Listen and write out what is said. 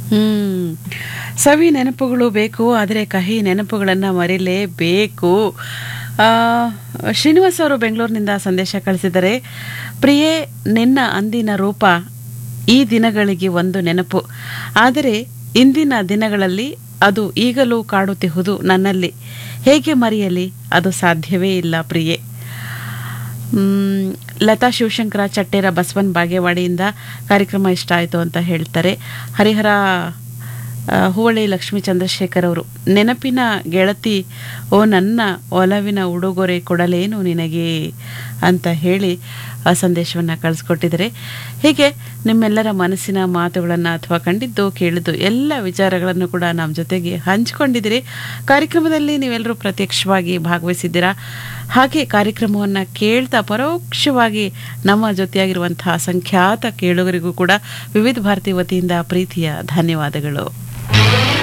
ಹ್ಮ್ ಸವಿ ನೆನಪುಗಳು ಬೇಕು ಆದರೆ ಕಹಿ ನೆನಪುಗಳನ್ನು ಮರಿಲೇಬೇಕು ಆ, ಶ್ರೀನಿವಾಸ್ ಅವರು ಬೆಂಗಳೂರಿನಿಂದ ಸಂದೇಶ ಕಳಿಸಿದರೆ ಪ್ರಿಯೇ ನಿನ್ನ ಅಂದಿನ ರೂಪ ಈ ದಿನಗಳಿಗೆ ಒಂದು ನೆನಪು ಆದರೆ ಇಂದಿನ ದಿನಗಳಲ್ಲಿ ಅದು ಈಗಲೂ ಕಾಡುತ್ತಿಹುದು ನನ್ನಲ್ಲಿ ಹೇಗೆ ಮರೆಯಲಿ ಅದು ಸಾಧ್ಯವೇ ಇಲ್ಲ ಪ್ರಿಯೆ ಮ್, ಲತಾ ಶಿವಶಂಕರ ಚಟ್ಟೇರ ಬಸವನ್ ಬಾಗೇವಾಡಿಯಿಂದ ಕಾರ್ಯಕ್ರಮ ಇಷ್ಟ ಆಯಿತು ಅಂತ ಹೇಳ್ತಾರೆ ಹರಿಹರ ಆ, ಹೂವಳ್ಳಿ ಲಕ್ಷ್ಮೀ ಚಂದ್ರಶೇಖರ್ ಅವರು ನೆನಪಿನ ಗೆಳತಿ ಓ ನನ್ನ ಒಲವಿನ ಉಡುಗೊರೆ ಕೊಡಲೇನು ನಿನಗೆ ಅಂತ ಹೇಳಿ ಆ ಸಂದೇಶವನ್ನು ಕಳಿಸ್ಕೊಟ್ಟಿದ್ದಾರೆ ಹೀಗೆ ನಿಮ್ಮೆಲ್ಲರ ಮನಸ್ಸಿನ ಮಾತುಗಳನ್ನು ಅಥವಾ ಕಂಡಿದ್ದು ಕೇಳಿದ್ದು ಎಲ್ಲ ವಿಚಾರಗಳನ್ನು ಕೂಡ ನಮ್ಮ ಜೊತೆಗೆ ಹಂಚಿಕೊಂಡಿದ್ದೀರಿ ಕಾರ್ಯಕ್ರಮದಲ್ಲಿ ನೀವೆಲ್ಲರೂ ಪ್ರತ್ಯಕ್ಷವಾಗಿ ಭಾಗವಹಿಸಿದ್ದೀರಾ ಹಾಗೆ ಕಾರ್ಯಕ್ರಮವನ್ನು ಕೇಳ್ತಾ ಪರೋಕ್ಷವಾಗಿ ನಮ್ಮ ಜೊತೆಯಾಗಿರುವಂತಹ ಸಂಖ್ಯಾತ ಕೇಳುಗರಿಗೂ ಕೂಡ ವಿವಿಧ ಭಾರತಿ ವತಿಯಿಂದ ಪ್ರೀತಿಯ ಧನ್ಯವಾದಗಳು